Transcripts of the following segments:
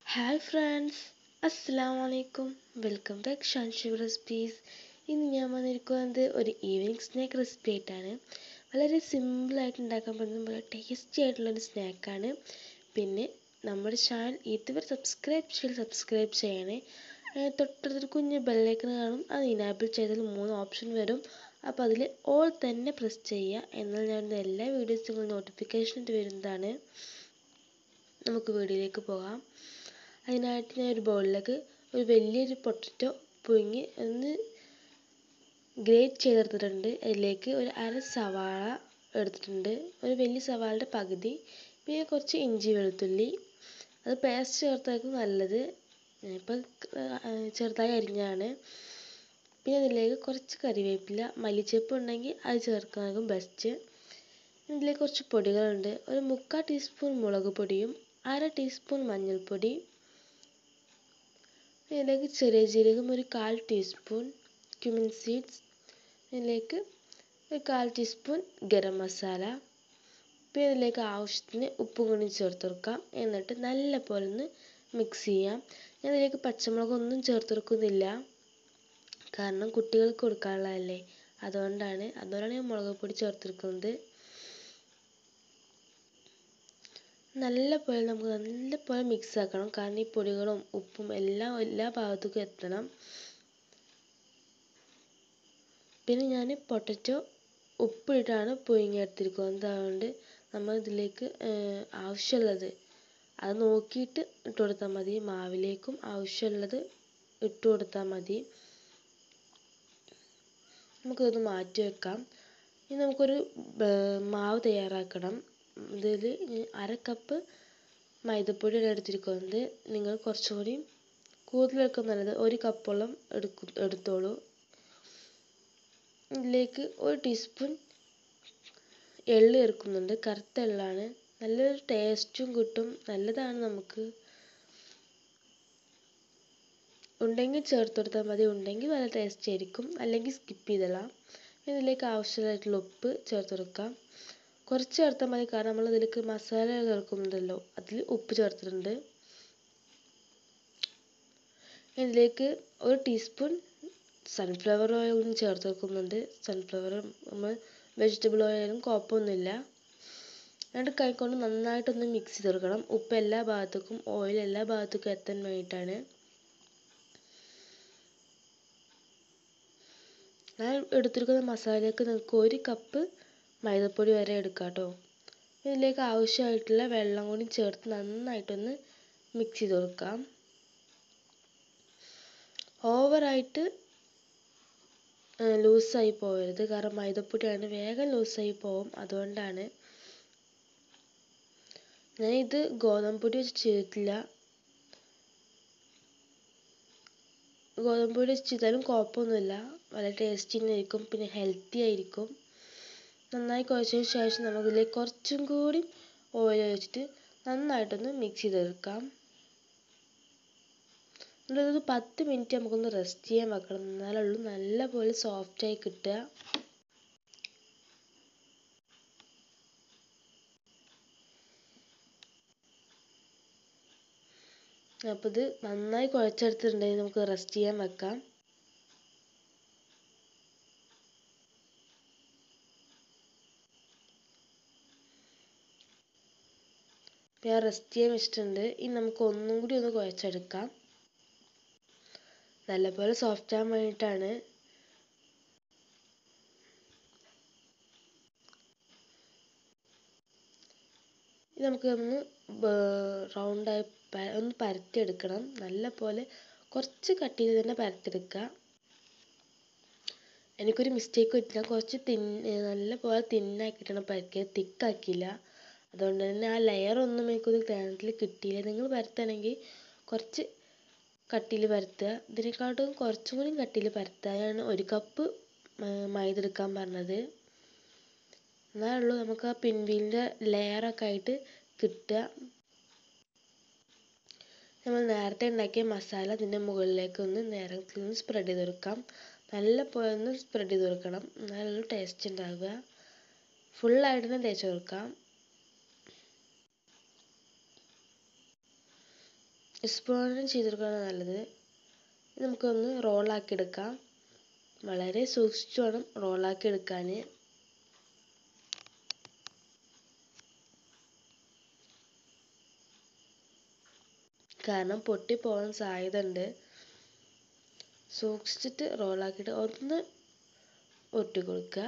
hi friends അസ്സാം വലൈക്കും welcome back ഷാൻഷിവ് recipes ഇന്ന് ഞാൻ വന്നിരിക്കുന്നത് ഒരു ഈവനിങ് സ്നാക്ക് റെസിപ്പി ആയിട്ടാണ് വളരെ സിമ്പിളായിട്ട് ഉണ്ടാക്കാൻ പറ്റുന്ന വളരെ ടേസ്റ്റി ആയിട്ടുള്ളൊരു സ്നാക്കാണ് പിന്നെ നമ്മുടെ ചാനൽ ഇതുവരെ സബ്സ്ക്രൈബ് ചെയ്ത് സബ്സ്ക്രൈബ് ചെയ്യണേ തൊട്ടടുത്തൊരു കുഞ്ഞ് ബെല്ലൈക്കൺ കാണും അത് ഇനാബിൾ ചെയ്താൽ മൂന്ന് ഓപ്ഷൻ വരും അപ്പോൾ അതിൽ ഓൾ തന്നെ പ്രസ് ചെയ്യുക എന്നാൽ ഞാൻ എല്ലാ വീഡിയോസും നോട്ടിഫിക്കേഷൻ വരുന്നതാണ് നമുക്ക് വീഡിയോയിലേക്ക് പോകാം അതിനായിട്ട് ഞാൻ ഒരു ബൗളിലേക്ക് ഒരു വലിയൊരു പൊട്ടറ്റോ പുഴുങ്ങി ഒന്ന് ഗ്രേറ്റ് ചെയ്തെടുത്തിട്ടുണ്ട് അതിലേക്ക് ഒരു അര സവാള എടുത്തിട്ടുണ്ട് ഒരു വലിയ സവാളയുടെ പകുതി പിന്നെ കുറച്ച് ഇഞ്ചി വെളുത്തുള്ളി അത് പേസ്റ്റ് ചേർത്തായിരിക്കും നല്ലത് ഞാനിപ്പോൾ ചെറുതായി അരിഞ്ഞാണ് പിന്നെ അതിലേക്ക് കുറച്ച് കറിവേപ്പില മല്ലിച്ചപ്പ് ഉണ്ടെങ്കിൽ അത് ചേർക്കുന്നതായിരിക്കും ബെസ്റ്റ് ഇതിലേക്ക് കുറച്ച് പൊടികളുണ്ട് ഒരു മുക്കാൽ ടീസ്പൂൺ മുളക് പൊടിയും അര ടീസ്പൂൺ മഞ്ഞൾപ്പൊടി ഇതിലേക്ക് ചെറിയ ജീരകം ഒരു കാൽ ടീസ്പൂൺ ക്യുമിൻ സീഡ്സ് ഇതിലേക്ക് ഒരു കാൽ ടീസ്പൂൺ ഗരം മസാല പിന്നെ ഇതിലേക്ക് ആവശ്യത്തിന് ഉപ്പും കൂടി ചേർത്ത് കൊടുക്കാം എന്നിട്ട് നല്ല പോലെ ഒന്ന് മിക്സ് ചെയ്യാം ഞാൻ ഇതിലേക്ക് പച്ചമുളകൊന്നും ചേർത്ത് കൊടുക്കുന്നില്ല കാരണം കുട്ടികൾക്ക് കൊടുക്കാനുള്ളതല്ലേ അതുകൊണ്ടാണ് അതുകൊണ്ടാണ് ഞാൻ മുളക് പൊടി ചേർത്തെടുക്കുന്നത് നല്ല പോലെ നമുക്ക് നല്ല പോലെ മിക്സ് ആക്കണം കാരണം ഈ പൊടികളും ഉപ്പും എല്ലാം എല്ലാ ഭാഗത്തേക്കും എത്തണം പിന്നെ ഞാൻ പൊട്ടറ്റോ ഉപ്പിട്ടാണ് പുഴുങ്ങിയെടുത്തിരിക്കുന്നത് അതുകൊണ്ട് നമ്മൾ ഇതിലേക്ക് ആവശ്യമുള്ളത് അത് നോക്കിയിട്ട് ഇട്ട് കൊടുത്താൽ മതി മാവിലേക്കും ആവശ്യമുള്ളത് ഇട്ട് കൊടുത്താൽ മതി നമുക്കിതൊന്ന് മാറ്റി വെക്കാം ഇനി നമുക്കൊരു മാവ് തയ്യാറാക്കണം ഇതിൽ അര കപ്പ് മൈദപ്പൊടിയാണ് എടുത്തിരിക്കുന്നത് നിങ്ങൾ കുറച്ചുകൂടി കൂടുതലെടുക്കും നല്ലത് ഒരു കപ്പോളം എടുക്കും എടുത്തോളൂ ഇതിലേക്ക് ഒരു ടീസ്പൂൺ എള്ള് ചേർക്കുന്നുണ്ട് കറുത്ത എള്ളാണ് നല്ലൊരു ടേസ്റ്റും കിട്ടും നല്ലതാണ് നമുക്ക് ഉണ്ടെങ്കിൽ ചേർത്ത് കൊടുത്താൽ മതി ഉണ്ടെങ്കിൽ നല്ല ടേസ്റ്റ് ആയിരിക്കും അല്ലെങ്കിൽ സ്കിപ്പ് ചെയ്തോളാം ഇതിലേക്ക് ആവശ്യമായിട്ടുള്ള ഉപ്പ് ചേർത്ത് കൊടുക്കാം കുറച്ച് ചേർത്താൽ മതി കാരണം നമ്മൾ ഇതിലേക്ക് മസാല ചേർക്കുന്നുണ്ടല്ലോ അതിൽ ഉപ്പ് ചേർത്തിട്ടുണ്ട് ഇതിലേക്ക് ഒരു ടീസ്പൂൺ സൺഫ്ലവർ ഓയിൽ കൂടി ചേർത്ത് വെക്കുന്നുണ്ട് സൺഫ്ലവർ നമ്മൾ വെജിറ്റബിൾ ഓയിലും കുഴപ്പമൊന്നുമില്ല എന്നിട്ട് കൈകൊണ്ട് നന്നായിട്ടൊന്ന് മിക്സ് ചെയ്ത് കൊടുക്കണം ഉപ്പ് എല്ലാ ഭാഗത്തേക്കും ഓയിൽ എല്ലാ ഭാഗത്തേക്കും എത്താൻ വേണ്ടിയിട്ടാണ് ഞാൻ എടുത്തിരിക്കുന്ന മസാലയ്ക്ക് നിങ്ങൾക്ക് ഒരു കപ്പ് മൈദപ്പൊടി വരെ എടുക്കാം കേട്ടോ ഇതിലേക്ക് ആവശ്യമായിട്ടുള്ള വെള്ളം കൂടി ചേർത്ത് നന്നായിട്ടൊന്ന് മിക്സ് ചെയ്ത് കൊടുക്കാം ഓവറായിട്ട് ലൂസായി പോകരുത് കാരണം മൈദപ്പൊടിയാണ് വേഗം ലൂസായി പോകും അതുകൊണ്ടാണ് ഞാൻ ഇത് ഗോതമ്പ് പൊടി വെച്ച് ചെയ്തിട്ടില്ല ഗോതമ്പ് പൊടി വെച്ച് ചെയ്താലും കുഴപ്പമൊന്നുമില്ല വളരെ ടേസ്റ്റി ആയിരിക്കും പിന്നെ ഹെൽത്തി ആയിരിക്കും നന്നായി കുഴച്ചതിന് ശേഷം നമുക്കിതിലേക്ക് കുറച്ചും കൂടി ഓയിൽ ഒഴിച്ചിട്ട് നന്നായിട്ടൊന്ന് മിക്സ് ചെയ്തെടുക്കാം എന്നിട്ട് ഒരു പത്ത് മിനിറ്റ് നമുക്കൊന്ന് റെസ്റ്റ് ചെയ്യാൻ വെക്കണം എന്നാലേ ഉള്ളൂ നല്ലപോലെ സോഫ്റ്റായി കിട്ടുക അപ്പോൾ ഇത് നന്നായി കുഴച്ചെടുത്തിട്ടുണ്ടെങ്കിൽ നമുക്ക് റെസ്റ്റ് ചെയ്യാൻ വെക്കാം ഞാൻ റെസ്റ്റ് ചെയ്യാൻ വെച്ചിട്ടുണ്ട് ഇനി നമുക്ക് ഒന്നും കൂടി ഒന്ന് കുഴച്ചെടുക്കാം നല്ലപോലെ സോഫ്റ്റ് ആകാൻ വേണ്ടിയിട്ടാണ് നമുക്ക് ഒന്ന് റൗണ്ടായി ഒന്ന് പരത്തിയെടുക്കണം നല്ല പോലെ കുറച്ച് കട്ടിയിൽ തന്നെ പരത്തിയെടുക്കുക എനിക്കൊരു മിസ്റ്റേക്ക് പറ്റില്ല കുറച്ച് തിൻ നല്ല പോലെ തിന്നാക്കിയിട്ടാണ് പരത്തിയത് തിക്കാക്കിയില്ല അതുകൊണ്ട് തന്നെ ആ ലെയർ ഒന്നും എനിക്കൊരു ഗ്രാനത്തിൽ കിട്ടിയില്ല നിങ്ങൾ പരത്തുകയാണെങ്കിൽ കുറച്ച് കട്ടിയിൽ പരത്തുക ഇതിനെക്കാട്ടും കുറച്ചും കൂടി കട്ടിയിൽ പരത്താനാണ് ഒരു കപ്പ് മൈദ എടുക്കാൻ പറഞ്ഞത് എന്നാലുള്ളൂ നമുക്ക് ആ പിൻവീലിൻ്റെ ലെയറൊക്കെ ആയിട്ട് കിട്ടുക നമ്മൾ നേരത്തെ ഉണ്ടാക്കിയ മസാല അതിൻ്റെ മുകളിലേക്ക് ഒന്ന് നേരത്തിൽ ഒന്ന് സ്പ്രെഡ് ചെയ്ത് കൊടുക്കാം നല്ല പോലെ ഒന്ന് സ്പ്രെഡ് ചെയ്ത് കൊടുക്കണം എന്നാലുള്ള ടേസ്റ്റ് ഉണ്ടാവുക ഫുള്ളായിട്ട് തന്നെ തേച്ച് കൊടുക്കാം സ്പൂണിലും ചെയ്തെടുക്കുകയാണ് നല്ലത് ഇത് നമുക്കൊന്ന് റോളാക്കി എടുക്കാം വളരെ സൂക്ഷിച്ച് വേണം റോളാക്കി എടുക്കാൻ കാരണം പൊട്ടിപ്പോകാൻ സാധ്യത ഉണ്ട് സൂക്ഷിച്ചിട്ട് റോളാക്കിയിട്ട് ഒന്ന് ഒട്ടി കൊടുക്കുക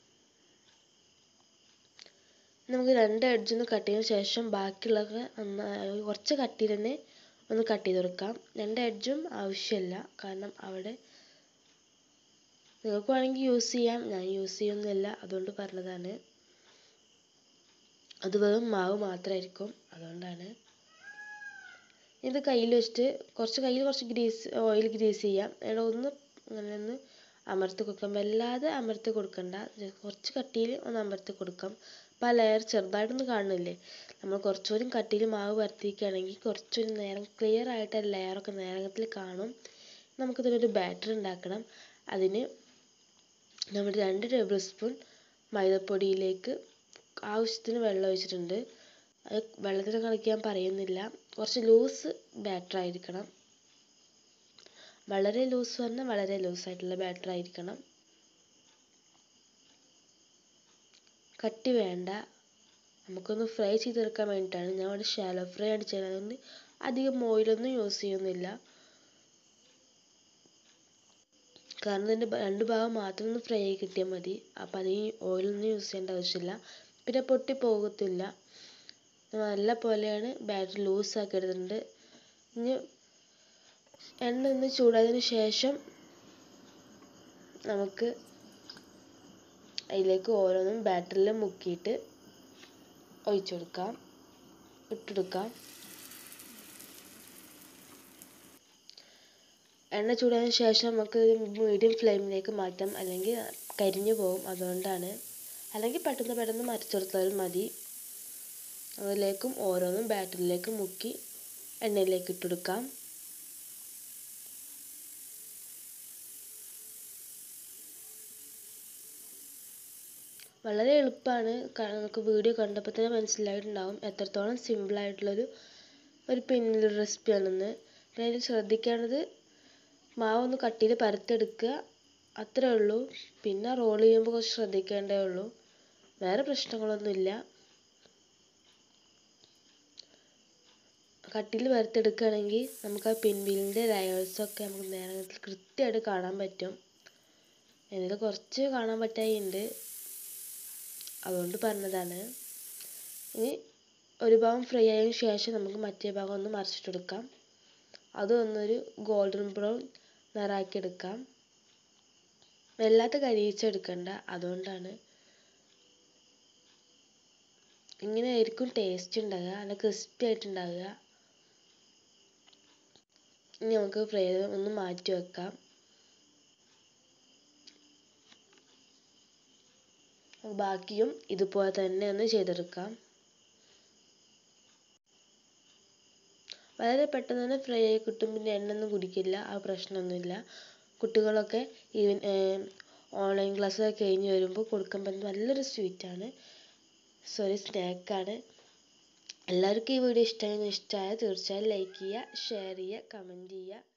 നമുക്ക് രണ്ട് എഡ്ജൊന്ന് കട്ട് ചെയ്തതിന് ശേഷം ബാക്കിയുള്ളതൊക്കെ നന്നായി കുറച്ച് കട്ടിയിൽ തന്നെ ഒന്ന് കട്ട് ചെയ്ത് കൊടുക്കാം രണ്ട് എഡ്ജും ആവശ്യമില്ല കാരണം അവിടെ നിങ്ങൾക്ക് വേണമെങ്കിൽ യൂസ് ചെയ്യാം ഞാൻ യൂസ് ചെയ്യുന്നില്ല അതുകൊണ്ട് പറഞ്ഞതാണ് അത് വെറും മാവ് മാത്രമായിരിക്കും അതുകൊണ്ടാണ് ഇത് കയ്യിൽ വെച്ചിട്ട് കുറച്ച് കയ്യിൽ കുറച്ച് ഗ്രീസ് ഓയിൽ ഗ്രീസ് ചെയ്യാം എന്നിട്ട് ഒന്ന് അങ്ങനെ ഒന്ന് അമർത്തി കൊടുക്കാം വല്ലാതെ അമർത്തി കൊടുക്കണ്ട കുറച്ച് കട്ടിയിൽ ഒന്ന് അമർത്തി കൊടുക്കാം അപ്പോൾ ആ ലെയർ ചെറുതായിട്ടൊന്ന് കാണുന്നില്ലേ നമ്മൾ കുറച്ചുകൂടി കട്ടിയിൽ മാവ് പരത്തിക്കുകയാണെങ്കിൽ കുറച്ചുകൂടി നേരം ക്ലിയർ ആയിട്ട് ലെയറൊക്കെ നേരത്തിൽ കാണും നമുക്കിതിനൊരു ബാറ്റർ ഉണ്ടാക്കണം അതിന് നമ്മൾ രണ്ട് ടേബിൾ സ്പൂൺ മൈദപ്പൊടിയിലേക്ക് ആവശ്യത്തിന് വെള്ളം ഒഴിച്ചിട്ടുണ്ട് അത് വെള്ളത്തിന് കണക്ക് ഞാൻ പറയുന്നില്ല കുറച്ച് ലൂസ് ബാറ്റർ ആയിരിക്കണം വളരെ ലൂസ് പറഞ്ഞാൽ വളരെ ലൂസ് ആയിട്ടുള്ള ബാറ്റർ ആയിരിക്കണം കട്ടി വേണ്ട നമുക്കൊന്ന് ഫ്രൈ ചെയ്തെടുക്കാൻ വേണ്ടിയിട്ടാണ് ഞാൻ ഇവിടെ ഷാലോ ഫ്രൈ ആണ് ചെയ്യുന്നത് അതുകൊണ്ട് അധികം ഓയിലൊന്നും യൂസ് ചെയ്യുന്നില്ല കാരണം ഇതിൻ്റെ രണ്ട് ഭാഗം മാത്രം ഒന്ന് ഫ്രൈ ആയി കിട്ടിയാൽ മതി അപ്പോൾ അതിന് ഓയിലൊന്നും യൂസ് ചെയ്യേണ്ട ആവശ്യമില്ല പിന്നെ പൊട്ടി പോകത്തില്ല നല്ല പോലെയാണ് ബാറ്റർ ലൂസ് ആക്കി എടുത്തിട്ടുണ്ട് ഇനി എണ്ണ ഒന്ന് ചൂടായതിനു ശേഷം നമുക്ക് അതിലേക്ക് ഓരോന്നും ബാറ്ററിൽ മുക്കിയിട്ട് ഒഴിച്ചു കൊടുക്കാം ഇട്ടെടുക്കാം എണ്ണ ചൂടായതിനു ശേഷം നമുക്ക് മീഡിയം ഫ്ലെയിമിലേക്ക് മാറ്റാം അല്ലെങ്കിൽ കരിഞ്ഞു പോകും അതുകൊണ്ടാണ് അല്ലെങ്കിൽ പെട്ടെന്ന് പെട്ടെന്ന് മറിച്ചെടുത്താലും മതി അതിലേക്കും ഓരോന്നും ബാറ്ററിലേക്ക് മുക്കി എണ്ണയിലേക്ക് ഇട്ടെടുക്കാം വളരെ എളുപ്പമാണ് നമുക്ക് വീഡിയോ കണ്ടപ്പോൾ തന്നെ മനസ്സിലായിട്ടുണ്ടാവും എത്രത്തോളം സിമ്പിളായിട്ടുള്ളൊരു ഒരു പിന്നിൽ റെസിപ്പിയാണെന്ന് പിന്നെ അതിൽ ശ്രദ്ധിക്കേണ്ടത് മാവ് ഒന്ന് കട്ടിയിൽ പരത്തെടുക്കുക അത്രേ ഉള്ളൂ പിന്നെ റോൾ ചെയ്യുമ്പോൾ കുറച്ച് ശ്രദ്ധിക്കേണ്ടേ ഉള്ളൂ വേറെ പ്രശ്നങ്ങളൊന്നുമില്ല കട്ടിയിൽ വറുത്തെടുക്കുകയാണെങ്കിൽ നമുക്ക് ആ പിൻവീലിൻ്റെ ലെയേഴ്സൊക്കെ നമുക്ക് നേരത്തിൽ കൃത്യമായിട്ട് കാണാൻ പറ്റും ഇതിൽ കുറച്ച് കാണാൻ പറ്റായിണ്ട് അതുകൊണ്ട് പറഞ്ഞതാണ് ഇനി ഒരു ഭാഗം ഫ്രൈ ആയതിനു ശേഷം നമുക്ക് മറ്റേ ഭാഗം ഒന്ന് മറിച്ചിട്ടെടുക്കാം അത് ഒന്നൊരു ഗോൾഡൻ ബ്രൗൺ നിറാക്കി എടുക്കാം വല്ലാത്ത കരിയിച്ചെടുക്കണ്ട അതുകൊണ്ടാണ് ഇങ്ങനെ ആയിരിക്കും ടേസ്റ്റ് ഉണ്ടാകുക നല്ല ക്രിസ്പി ആയിട്ടുണ്ടാകുക ഇനി നമുക്ക് ഫ്രൈ ചെയ്ത് ഒന്ന് മാറ്റി വെക്കാം ബാക്കിയും ഇതുപോലെ തന്നെ ഒന്ന് ചെയ്തെടുക്കാം വളരെ പെട്ടെന്ന് തന്നെ ഫ്രൈ ആയി കിട്ടും പിന്നെ എണ്ണയൊന്നും കുടിക്കില്ല ആ പ്രശ്നമൊന്നുമില്ല കുട്ടികളൊക്കെ ഈവൻ ഓൺലൈൻ ക്ലാസ്സൊക്കെ കഴിഞ്ഞ് വരുമ്പോൾ കൊടുക്കാൻ പറ്റുന്ന നല്ലൊരു സ്വീറ്റാണ് സോറി സ്നാക്കാണ് എല്ലാവർക്കും ഈ വീഡിയോ ഇഷ്ടമായി ഇഷ്ടമായാൽ തീർച്ചയായും ലൈക്ക് ചെയ്യുക ഷെയർ ചെയ്യുക കമൻറ്റ് ചെയ്യുക